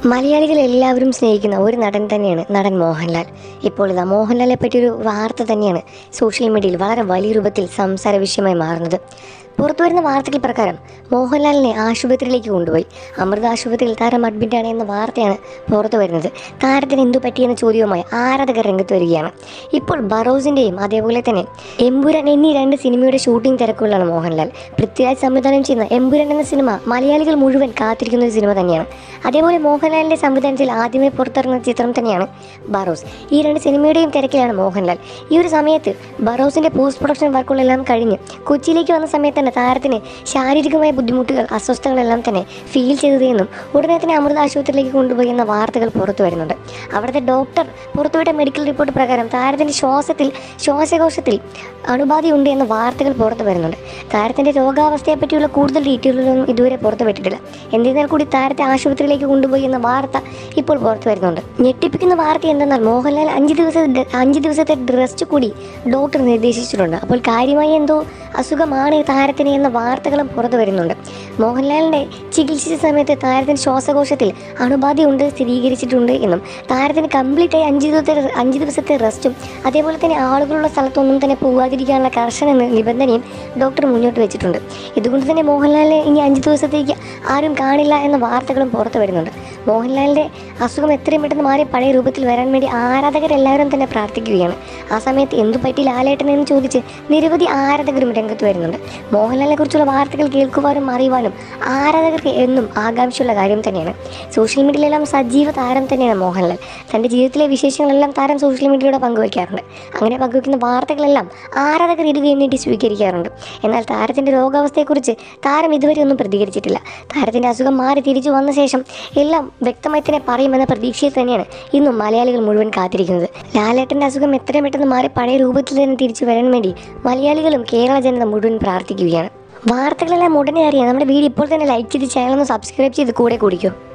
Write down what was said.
മലയാളികൾ എല്ലാവരും സ്നേഹിക്കുന്ന ഒരു നടൻ തന്നെയാണ് നടൻ മോഹൻലാൽ ഇപ്പോൾ ഇതാ മോഹൻലാലിനെ പറ്റിയൊരു വാർത്ത തന്നെയാണ് സോഷ്യൽ മീഡിയയിൽ വളരെ വലിയ രൂപത്തിൽ സംസാര വിഷയമായി മാറുന്നത് പുറത്തു വരുന്ന വാർത്തകൾ പ്രകാരം മോഹൻലാലിനെ ആശുപത്രിയിലേക്ക് കൊണ്ടുപോയി അമൃത ആശുപത്രിയിൽ താരം അഡ്മിറ്റാണ് എന്ന വാർത്തയാണ് പുറത്തു വരുന്നത് താരത്തിന് എന്തു പറ്റിയെന്ന ചോദ്യവുമായി ആരാധകർ രംഗത്ത് വരികയാണ് ഇപ്പോൾ ബറോസിൻ്റെയും അതേപോലെ തന്നെ എമ്പുരൻ എന്നീ രണ്ട് സിനിമയുടെ ഷൂട്ടിംഗ് തിരക്കുകളാണ് മോഹൻലാൽ പൃഥ്വിരാജ് സംവിധാനം ചെയ്യുന്ന എമ്പുരൻ എന്ന സിനിമ മലയാളികൾ മുഴുവൻ കാത്തിരിക്കുന്ന ഒരു സിനിമ തന്നെയാണ് അതേപോലെ മോഹൻലാലിൻ്റെ സംവിധാനത്തിൽ ആദ്യമേ പുറത്തിറങ്ങുന്ന ചിത്രം തന്നെയാണ് ബറോസ് ഈ രണ്ട് സിനിമയുടെയും തിരക്കിലാണ് മോഹൻലാൽ ഈ ഒരു സമയത്ത് ബറോസിൻ്റെ പോസ്റ്റ് പ്രൊഡക്ഷൻ വർക്കുകളെല്ലാം കഴിഞ്ഞ് കൊച്ചിയിലേക്ക് വന്ന സമയത്ത് തന്നെ താരത്തിന് ശാരീരികമായ ബുദ്ധിമുട്ടുകൾ അസ്വസ്ഥതകളെല്ലാം തന്നെ ഫീൽ ചെയ്തതെന്നും ഉടനെ തന്നെ അമൃത ആശുപത്രിയിലേക്ക് കൊണ്ടുപോയി എന്ന വാർത്തകൾ പുറത്തു വരുന്നുണ്ട് അവിടുത്തെ ഡോക്ടർ പുറത്തുവിട്ട മെഡിക്കൽ റിപ്പോർട്ട് പ്രകാരം താരത്തിൻ്റെ ശ്വാസത്തിൽ ശ്വാസകോശത്തിൽ അണുബാധ ഉണ്ട് എന്ന വാർത്തകൾ പുറത്തു വരുന്നുണ്ട് താരത്തിൻ്റെ രോഗാവസ്ഥയെ പറ്റിയുള്ള കൂടുതൽ ഡീറ്റെയിലുകളൊന്നും ഇതുവരെ പുറത്തു വിട്ടിട്ടില്ല എന്നിരുന്നാൽ കൂടി താരത്തെ ആശുപത്രിയിലേക്ക് കൊണ്ടുപോയി എന്ന വാർത്ത ഇപ്പോൾ പുറത്തു വരുന്നുണ്ട് ഞെട്ടിപ്പിക്കുന്ന വാർത്ത എന്തെന്നാൽ മോഹൻലാൽ അഞ്ച് ദിവസത്തെ അഞ്ച് ദിവസത്തെ റെസ്റ്റ് കൂടി ഡോക്ടർ നിർദ്ദേശിച്ചിട്ടുണ്ട് അപ്പോൾ കാര്യമായി എന്തോ അസുഖമാണ് താരത്തിന് എന്ന വാർത്തകളും പുറത്തു വരുന്നുണ്ട് മോഹൻലാലിൻ്റെ ചികിത്സിച്ച സമയത്ത് താരത്തിന് ശ്വാസകോശത്തിൽ അണുബാധയുണ്ട് സ്ഥിരീകരിച്ചിട്ടുണ്ട് എന്നും താരത്തിന് കംപ്ലീറ്റ് ആയി അഞ്ച് ദിവസത്തെ അഞ്ച് ദിവസത്തെ റെസ്റ്റും അതേപോലെ തന്നെ ആളുകളുള്ള സ്ഥലത്തൊന്നും തന്നെ പോകാതിരിക്കാനുള്ള കർശന നി- നിബന്ധനയും ഡോക്ടർ മുന്നോട്ട് വെച്ചിട്ടുണ്ട് ഇതുകൊണ്ട് തന്നെ മോഹൻലാലിനെ ഇനി അഞ്ച് ദിവസത്തേക്ക് ആരും കാണില്ല എന്ന വാർത്തകളും പുറത്തു വരുന്നുണ്ട് മോഹൻലാലിൻ്റെ അസുഖം എത്രയും പെട്ടെന്ന് മാറി പഴയ രൂപത്തിൽ വരാൻ വേണ്ടി ആരാധകരെല്ലാവരും തന്നെ പ്രാർത്ഥിക്കുകയാണ് ആ സമയത്ത് എന്തു പറ്റി ലാലേട്ടൻ എന്ന് ചോദിച്ച് നിരവധി ആരാധകരും രംഗത്ത് വരുന്നുണ്ട് മോഹൻലാലിനെ കുറിച്ചുള്ള വാർത്തകൾ കേൾക്കുവാനും അറിയുവാനും ആരാധകർക്ക് എന്നും ആകാംക്ഷയുള്ള കാര്യം തന്നെയാണ് സോഷ്യൽ മീഡിയയിലെല്ലാം സജീവ താരം തന്നെയാണ് മോഹൻലാൽ തൻ്റെ ജീവിതത്തിലെ വിശേഷങ്ങളെല്ലാം താരം സോഷ്യൽ മീഡിയയിലൂടെ പങ്കുവയ്ക്കാറുണ്ട് അങ്ങനെ പങ്കുവയ്ക്കുന്ന വാർത്തകളെല്ലാം ആരാധകർ ഇടുകയും വേണ്ടി സ്വീകരിക്കാറുണ്ട് എന്നാൽ താരത്തിൻ്റെ രോഗാവസ്ഥയെക്കുറിച്ച് താരം ഇതുവരെ ഒന്നും പ്രതികരിച്ചിട്ടില്ല താരത്തിൻ്റെ അസുഖം മാറി തിരിച്ചു വന്ന ശേഷം എല്ലാം വ്യക്തമായി തന്നെ പറയുമെന്ന പ്രതീക്ഷയിൽ തന്നെയാണ് ഇന്നും മലയാളികൾ മുഴുവൻ കാത്തിരിക്കുന്നത് ലാലേട്ടൻ്റെ അസുഖം എത്രയും പെട്ടെന്ന് മാറി പഴയ രൂപത്തിൽ തന്നെ തിരിച്ചു വരാൻ വേണ്ടി മലയാളികളും കേരള ജനത മുഴുവൻ പ്രാർത്ഥിക്കുകയാണ് വാർത്തകളെല്ലാം ഉടനെ അറിയാം നമ്മുടെ വീഡിയോ ഇപ്പോൾ തന്നെ ലൈക്ക് ചെയ്ത് ചാനൽ ഒന്ന് സബ്സ്ക്രൈബ് ചെയ്ത് കൂടെ കുടിക്കും